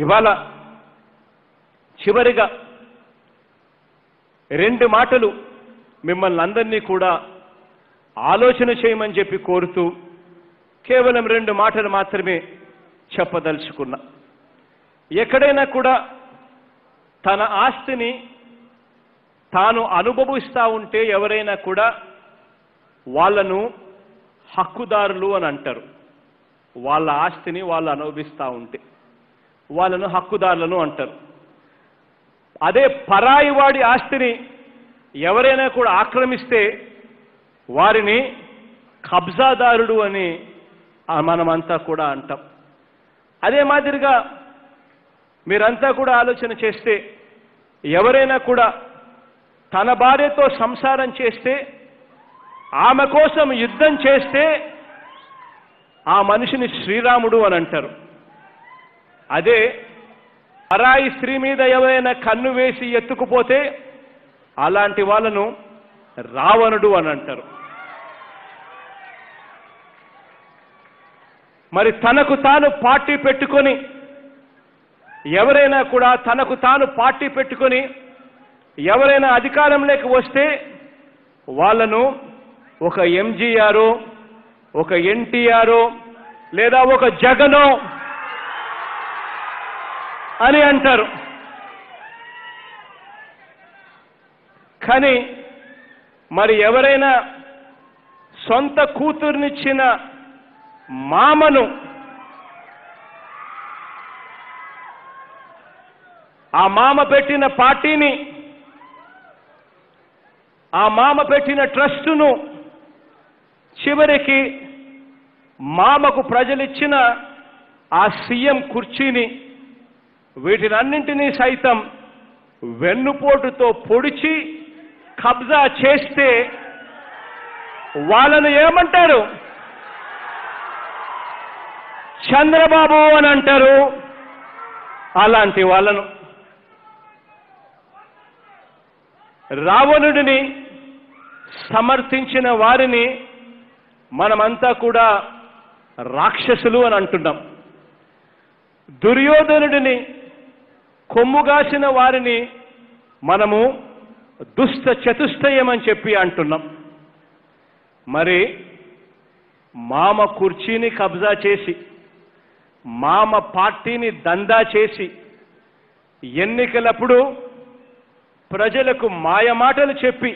ఇవాళ చివరిగా రెండు మాటలు మిమ్మల్ని అందరినీ కూడా ఆలోచన చేయమని చెప్పి కోరుతూ కేవలం రెండు మాటలు మాత్రమే చెప్పదలుచుకున్నా ఎక్కడైనా కూడా తన ఆస్తిని తాను అనుభవిస్తూ ఉంటే ఎవరైనా కూడా వాళ్ళను హక్కుదారులు అని అంటారు వాళ్ళ ఆస్తిని వాళ్ళు అనుభవిస్తూ ఉంటే వాళ్ళను హక్కుదారులను అంటారు అదే పరాయి వాడి ఆస్తిని ఎవరైనా కూడా ఆక్రమిస్తే వారిని కబ్జాదారుడు అని ఆ మనమంతా కూడా అంటాం అదే మాదిరిగా మీరంతా కూడా ఆలోచన చేస్తే ఎవరైనా కూడా తన భార్యతో సంసారం చేస్తే ఆమె కోసం యుద్ధం చేస్తే ఆ మనిషిని శ్రీరాముడు అని అంటారు అదే పరాయి స్త్రీ మీద ఎవరైనా కన్ను వేసి ఎత్తుకుపోతే అలాంటి వాళ్ళను రావణుడు అని అంటారు మరి తనకు తాను పార్టీ పెట్టుకొని ఎవరైనా కూడా తనకు తాను పార్టీ పెట్టుకొని ఎవరైనా అధికారంలోకి వస్తే వాళ్ళను ఒక ఎంజీఆర్ ఒక ఎన్టీఆర్ లేదా ఒక జగనో అని అంటారు కానీ మరి ఎవరైనా సొంత కూతుర్నిచ్చిన మామను ఆ మామ పెట్టిన పార్టీని ఆ మామ పెట్టిన ట్రస్టును చివరికి మామకు ప్రజలిచ్చిన ఆ సీఎం కుర్చీని వీటినన్నింటినీ సైతం వెన్నుపోటుతో పొడిచి కబ్జా చేస్తే వాళ్ళను ఏమంటారు చంద్రబాబు అని అంటారు అలాంటి వాళ్ళను రావణుడిని సమర్థించిన వారిని మనమంతా కూడా రాక్షసులు అని అంటున్నాం దుర్యోధనుడిని కొమ్ముగాసిన వారిని మనము దుష్ట చతుష్టయం అని చెప్పి అంటున్నాం మరి మామ కుర్చీని కబ్జా చేసి మామ పార్టీని దందా చేసి ఎన్నికలప్పుడు ప్రజలకు మాయమాటలు చెప్పి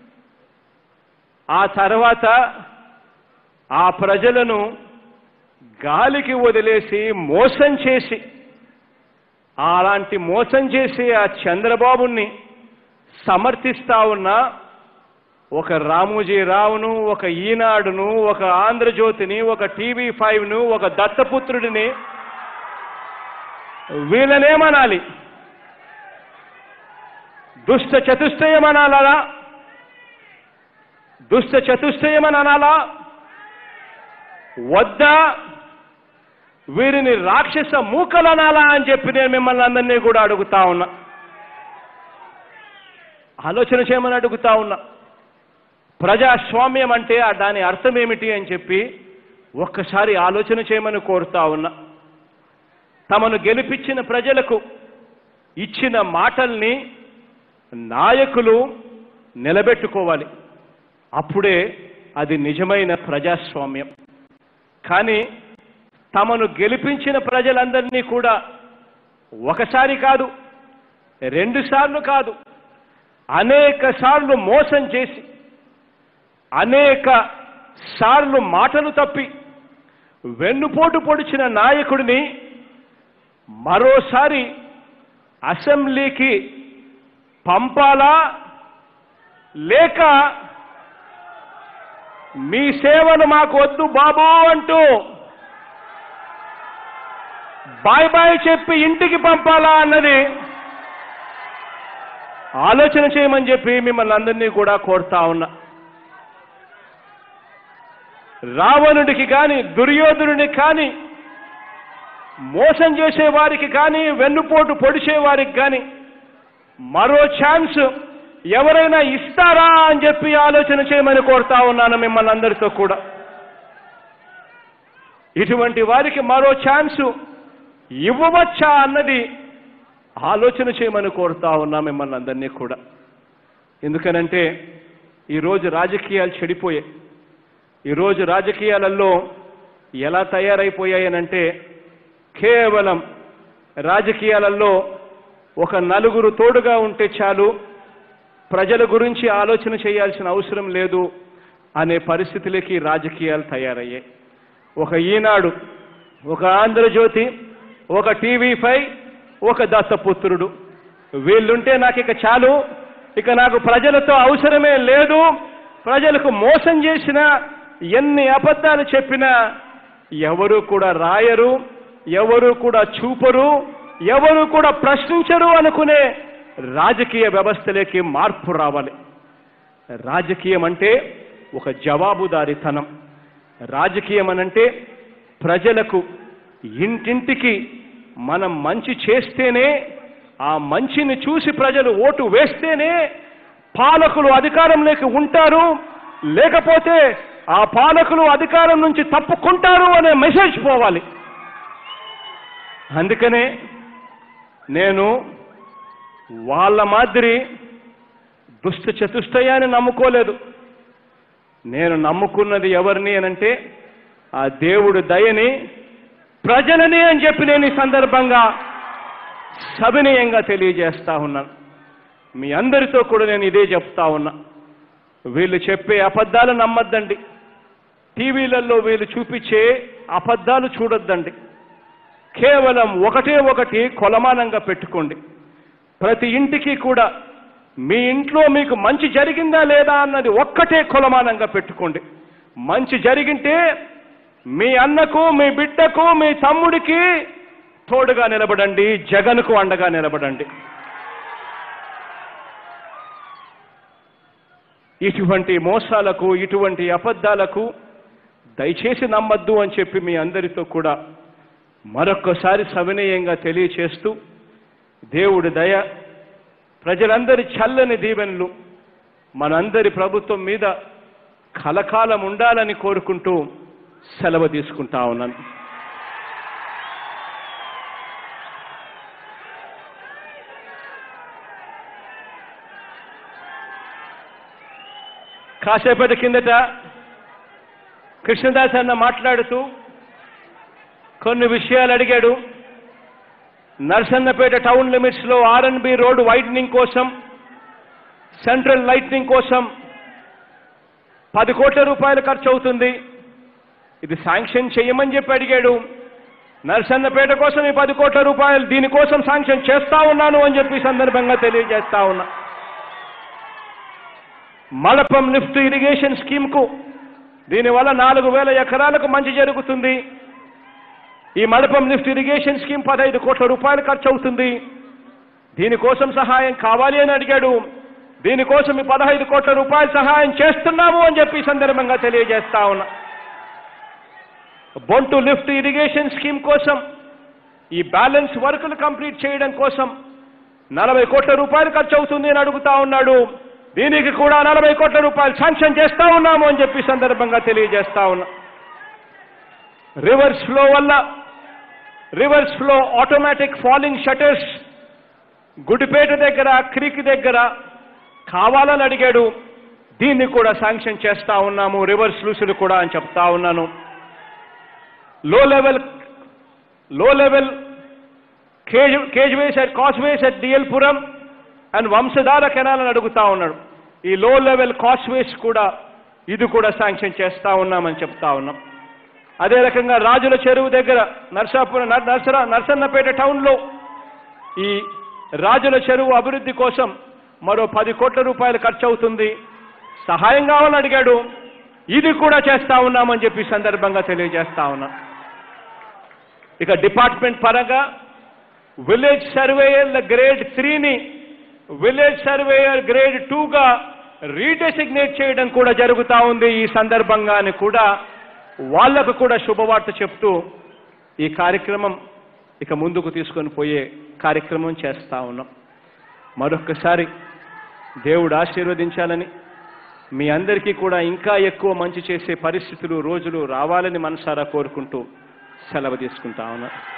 ఆ తర్వాత ఆ ప్రజలను గాలికి వదిలేసి మోసం చేసి అలాంటి మోసం చేసి ఆ చంద్రబాబుని సమర్థిస్తా ఉన్న ఒక రామోజీ రావును ఒక ఈనాడును ఒక ఆంధ్రజ్యోతిని ఒక టీవీ ఫైవ్ను ఒక దత్తపుత్రుడిని వీళ్ళనేమనాలి దుష్ట చతుష్టయం అనాలా దుష్ట చతుష్టయం అని అనాలా వద్దా వీరిని రాక్షస మూకలు అనాలా అని చెప్పి నేను మిమ్మల్ని అందరినీ కూడా అడుగుతా ఉన్నా ఆలోచన చేయమని అడుగుతా ఉన్నా ప్రజాస్వామ్యం అంటే ఆ దాని అర్థం ఏమిటి అని చెప్పి ఒక్కసారి ఆలోచన చేయమని కోరుతా ఉన్నా తమను గెలిపించిన ప్రజలకు ఇచ్చిన మాటల్ని నాయకులు నిలబెట్టుకోవాలి అప్పుడే అది నిజమైన ప్రజాస్వామ్యం కానీ తమను గెలిపించిన ప్రజలందరినీ కూడా ఒకసారి కాదు రెండు సార్లు కాదు అనేక సార్లు మోసం చేసి అనేక సార్లు మాటలు తప్పి వెన్నుపోటు పొడిచిన నాయకుడిని మరోసారి అసెంబ్లీకి పంపాలా లేక మీ సేవలు మాకు వద్దు బాబు అంటూ బాయ్ బాయ్ చెప్పి ఇంటికి పంపాలా అన్నది ఆలోచన చేయమని చెప్పి మిమ్మల్ని అందరినీ కూడా కోరుతా ఉన్నా రావణుడికి కానీ దుర్యోధనుడికి కానీ మోసం చేసే వారికి కానీ వెన్నుపోటు పొడిచే వారికి కానీ మరో ఛాన్స్ ఎవరైనా ఇస్తారా అని చెప్పి ఆలోచన చేయమని కోరుతా ఉన్నాను మిమ్మల్ని అందరితో కూడా ఇటువంటి వారికి మరో ఛాన్సు ఇవ్వవచ్చా అన్నది ఆలోచన చేయమని కోరుతా ఉన్నా మిమ్మల్ని అందరినీ కూడా ఎందుకనంటే ఈరోజు రాజకీయాలు చెడిపోయాయి ఈరోజు రాజకీయాలలో ఎలా తయారైపోయాయనంటే కేవలం రాజకీయాలలో ఒక నలుగురు తోడుగా ఉంటే చాలు ప్రజల గురించి ఆలోచన చేయాల్సిన అవసరం లేదు అనే పరిస్థితులకి రాజకీయాలు తయారయ్యాయి ఒక ఈనాడు ఒక ఆంధ్రజ్యోతి ఒక టీవీ ఫైవ్ ఒక దత్తపుత్రుడు వీళ్ళుంటే నాకు ఇక చాలు ఇక నాకు ప్రజలతో అవసరమే లేదు ప్రజలకు మోసం చేసిన ఎన్ని అబద్ధాలు చెప్పినా ఎవరు కూడా రాయరు ఎవరు కూడా చూపరు ఎవరు కూడా ప్రశ్నించరు అనుకునే రాజకీయ వ్యవస్థలోకి మార్పు రావాలి రాజకీయం అంటే ఒక జవాబుదారీతనం రాజకీయం అనంటే ప్రజలకు ఇంటింటికి మనం మంచి చేస్తేనే ఆ మంచిని చూసి ప్రజలు ఓటు వేస్తేనే పాలకులు అధికారంలోకి ఉంటారు లేకపోతే ఆ పాలకులు అధికారం నుంచి తప్పుకుంటారు అనే మెసేజ్ పోవాలి అందుకనే నేను వాళ్ళ మాదిరి దుష్ట చతుష్టయాన్ని నమ్ముకోలేదు నేను నమ్ముకున్నది ఎవరిని అనంటే ఆ దేవుడు దయని ప్రజలని అని చెప్పి నేను ఈ సందర్భంగా సవినయంగా తెలియజేస్తా ఉన్నాను మీ అందరితో కూడా నేను ఇదే చెప్తా ఉన్నా వీళ్ళు చెప్పే అబద్ధాలు నమ్మద్దండి టీవీలలో వీళ్ళు చూపించే అబద్ధాలు చూడొద్దండి కేవలం ఒకటే ఒకటి కొలమానంగా పెట్టుకోండి ప్రతి ఇంటికి కూడా మీ ఇంట్లో మీకు మంచి జరిగిందా లేదా అన్నది ఒక్కటే కొలమానంగా పెట్టుకోండి మంచి జరిగింటే మీ అన్నకు మీ బిడ్డకు మీ తమ్ముడికి తోడుగా నిలబడండి జగన్కు అండగా నిలబడండి ఇటువంటి మోసాలకు ఇటువంటి అబద్ధాలకు దయచేసి నమ్మద్దు అని చెప్పి మీ అందరితో కూడా మరొక్కసారి సవినయంగా తెలియచేస్తూ దేవుడి దయ ప్రజలందరి చల్లని దీవెనలు మనందరి ప్రభుత్వం మీద కలకాలం ఉండాలని కోరుకుంటూ సెలవు తీసుకుంటా ఉన్నాను కాసేపటి కిందట కృష్ణదాస్ అన్న మాట్లాడుతూ కొన్ని విషయాలు అడిగాడు నర్సన్నపేట టౌన్ లిమిట్స్ లో ఆర్ఎన్బి రోడ్ వైడనింగ్ కోసం సెంట్రల్ లైట్నింగ్ కోసం పది కోట్ల రూపాయలు ఖర్చు అవుతుంది ఇది శాంక్షన్ చేయమని చెప్పి అడిగాడు నర్సన్నపేట కోసం ఈ పది కోట్ల రూపాయలు దీనికోసం శాంక్షన్ చేస్తా ఉన్నాను అని చెప్పి ఈ సందర్భంగా తెలియజేస్తా ఉన్నా మలపం లిఫ్ట్ ఇరిగేషన్ స్కీమ్ కు దీనివల్ల నాలుగు వేల ఎకరాలకు మంచి జరుగుతుంది ఈ మడపం లిఫ్ట్ ఇరిగేషన్ స్కీమ్ పదహైదు కోట్ల రూపాయలు ఖర్చు అవుతుంది దీనికోసం సహాయం కావాలి అని అడిగాడు దీనికోసం ఈ పదహైదు కోట్ల రూపాయలు సహాయం చేస్తున్నాము అని చెప్పి ఈ సందర్భంగా తెలియజేస్తా ఉన్నా బొంటు లిఫ్ట్ ఇరిగేషన్ స్కీమ్ కోసం ఈ బ్యాలెన్స్ వర్కులు కంప్లీట్ చేయడం కోసం నలభై కోట్ల రూపాయలు ఖర్చు అవుతుంది అని అడుగుతా ఉన్నాడు దీనికి కూడా నలభై కోట్ల రూపాయలు శాంక్షన్ చేస్తా ఉన్నాము అని చెప్పి ఈ సందర్భంగా తెలియజేస్తా ఉన్నా రివర్స్ ఫ్లో వల్ల reverse flow automatic falling shutters Gudipeta దగ్గర క్రీక్ దగ్గర కావాలని అడిగాడు దీన్ని కూడా శాంక్షన్ చేస్తా ఉన్నాము రివర్స్ లూసులు కూడా అని చెప్తా ఉన్నాను low level low level cage causeways at causeways at DLPuram and Vamsadhara canal అని అడుగుతా ఉన్నాడు ఈ లో లెవెల్ కాస్వేస్ కూడా ఇది కూడా శాంక్షన్ చేస్తా ఉన్నామని చెప్తా ఉన్నాం అదే రకంగా రాజుల చెరువు దగ్గర నర్సాపురం నర్- నర్సరా నర్సన్నపేట టౌన్లో ఈ రాజుల చెరువు అభివృద్ధి కోసం మరో పది కోట్ల రూపాయలు ఖర్చు అవుతుంది సహాయం కావాలని అడిగాడు ఇది కూడా చేస్తా ఉన్నామని చెప్పి ఈ సందర్భంగా తెలియజేస్తా ఉన్నా ఇక డిపార్ట్మెంట్ పరంగా విలేజ్ సర్వేయర్ల గ్రేడ్ త్రీని విలేజ్ సర్వేయర్ గ్రేడ్ టూగా రీడెసిగ్నేట్ చేయడం కూడా జరుగుతా ఉంది ఈ సందర్భంగాని కూడా వాళ్లకు కూడా శుభవార్త చెప్తూ ఈ కార్యక్రమం ఇక ముందుకు తీసుకొని పోయే కార్యక్రమం చేస్తా ఉన్నాం మరొక్కసారి దేవుడు ఆశీర్వదించాలని మీ అందరికీ కూడా ఇంకా ఎక్కువ మంచి చేసే పరిస్థితులు రోజులు రావాలని మనసారా కోరుకుంటూ సెలవు తీసుకుంటా ఉన్నా